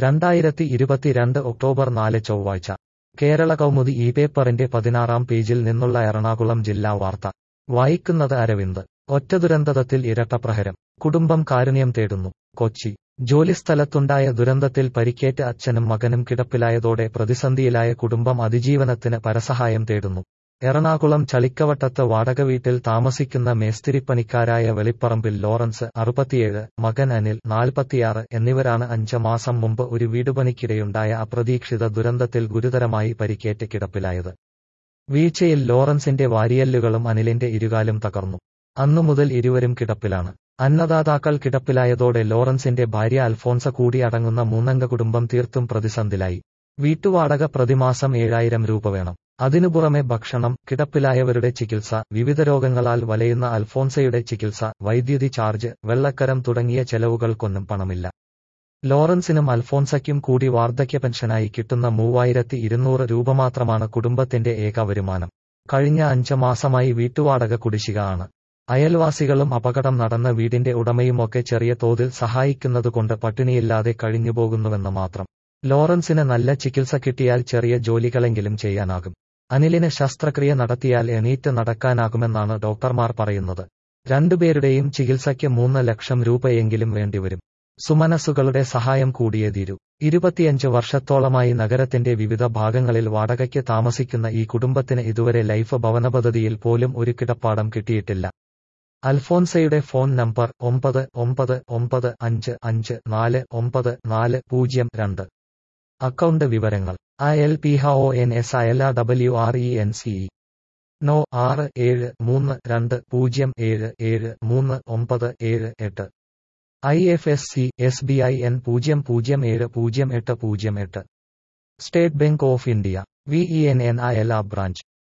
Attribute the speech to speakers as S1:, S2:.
S1: രണ്ടായിരത്തി ഇരുപത്തിരണ്ട് ഒക്ടോബർ നാല് ചൊവ്വാഴ്ച കേരള കൗമുദി ഈ പേപ്പറിന്റെ പതിനാറാം പേജിൽ നിന്നുള്ള എറണാകുളം ജില്ലാ വാർത്ത വായിക്കുന്നത് അരവിന്ദ് ഒറ്റദുരന്തത്തിൽ ഇരട്ടപ്രഹരം കുടുംബം കാരുണ്യം തേടുന്നു കൊച്ചി ജോലിസ്ഥലത്തുണ്ടായ ദുരന്തത്തിൽ പരിക്കേറ്റ് അച്ഛനും മകനും കിടപ്പിലായതോടെ പ്രതിസന്ധിയിലായ കുടുംബം അതിജീവനത്തിന് പരസഹായം തേടുന്നു എറണാകുളം ചളിക്കവട്ടത്ത് വാടക വീട്ടിൽ താമസിക്കുന്ന മേസ്തിരിപ്പണിക്കാരായ വെളിപ്പറമ്പിൽ ലോറൻസ് അറുപത്തിയേഴ് മകൻ അനിൽ നാൽപ്പത്തിയാറ് എന്നിവരാണ് അഞ്ച് മാസം മുമ്പ് ഒരു വീടുപണിക്കിടെയുണ്ടായ അപ്രതീക്ഷിത ദുരന്തത്തിൽ ഗുരുതരമായി പരിക്കേറ്റ് കിടപ്പിലായത് വീഴ്ചയിൽ ലോറൻസിന്റെ വാരിയല്ലുകളും അനിലിന്റെ ഇരുകാലും തകർന്നു അന്നു മുതൽ ഇരുവരും കിടപ്പിലാണ് അന്നദാതാക്കൾ കിടപ്പിലായതോടെ ലോറൻസിന്റെ ഭാര്യ അൽഫോൻസ കൂടി അടങ്ങുന്ന മൂന്നംഗ കുടുംബം തീർത്തും പ്രതിസന്ധിലായി വീട്ടുവാടക പ്രതിമാസം ഏഴായിരം രൂപ വേണം അതിനു പുറമെ ഭക്ഷണം കിടപ്പിലായവരുടെ ചികിത്സ വിവിധ രോഗങ്ങളാൽ വലയുന്ന അൽഫോൻസയുടെ ചികിത്സ വൈദ്യുതി ചാർജ് വെള്ളക്കരം തുടങ്ങിയ ചെലവുകൾക്കൊന്നും പണമില്ല ലോറൻസിനും അൽഫോൻസയ്ക്കും കൂടി വാർദ്ധക്യ പെൻഷനായി കിട്ടുന്ന മൂവായിരത്തി ഇരുന്നൂറ് രൂപ മാത്രമാണ് കുടുംബത്തിന്റെ ഏക വരുമാനം കഴിഞ്ഞ അഞ്ച് മാസമായി വീട്ടുവാടക കുടിശ്ശിക ആണ് അയൽവാസികളും അപകടം നടന്ന വീടിന്റെ ഉടമയുമൊക്കെ ചെറിയ തോതിൽ സഹായിക്കുന്നതുകൊണ്ട് പട്ടിണിയില്ലാതെ കഴിഞ്ഞുപോകുന്നുവെന്ന് മാത്രം ലോറൻസിന് നല്ല ചികിത്സ കിട്ടിയാൽ ചെറിയ ജോലികളെങ്കിലും ചെയ്യാനാകും അനിലിന് ശസ്ത്രക്രിയ നടത്തിയാൽ എണീറ്റ് നടക്കാനാകുമെന്നാണ് ഡോക്ടർമാർ പറയുന്നത് രണ്ടുപേരുടെയും ചികിത്സയ്ക്ക് മൂന്ന് ലക്ഷം രൂപയെങ്കിലും വേണ്ടിവരും സുമനസ്സുകളുടെ സഹായം കൂടിയേ തീരൂ ഇരുപത്തിയഞ്ച് വർഷത്തോളമായി നഗരത്തിന്റെ വിവിധ ഭാഗങ്ങളിൽ വാടകയ്ക്ക് താമസിക്കുന്ന ഈ കുടുംബത്തിന് ഇതുവരെ ലൈഫ് ഭവന പദ്ധതിയിൽ പോലും ഒരു കിടപ്പാടം കിട്ടിയിട്ടില്ല അൽഫോൻസയുടെ ഫോൺ നമ്പർ ഒമ്പത് ഒമ്പത് ഒമ്പത് അഞ്ച് അഞ്ച് നാല് ഒമ്പത് നാല് പൂജ്യം രണ്ട് അക്കൗണ്ട് വിവരങ്ങൾ I L P H O N S I L A W R E N C E no ആറ് ഏഴ് മൂന്ന് രണ്ട് പൂജ്യം ഏഴ് ഏഴ് മൂന്ന് ഒമ്പത് ഏഴ് എട്ട് I F S C S B I N പൂജ്യം പൂജ്യം ഏഴ് പൂജ്യം എട്ട് പൂജ്യം എട്ട് State Bank of India V E N N I L A branch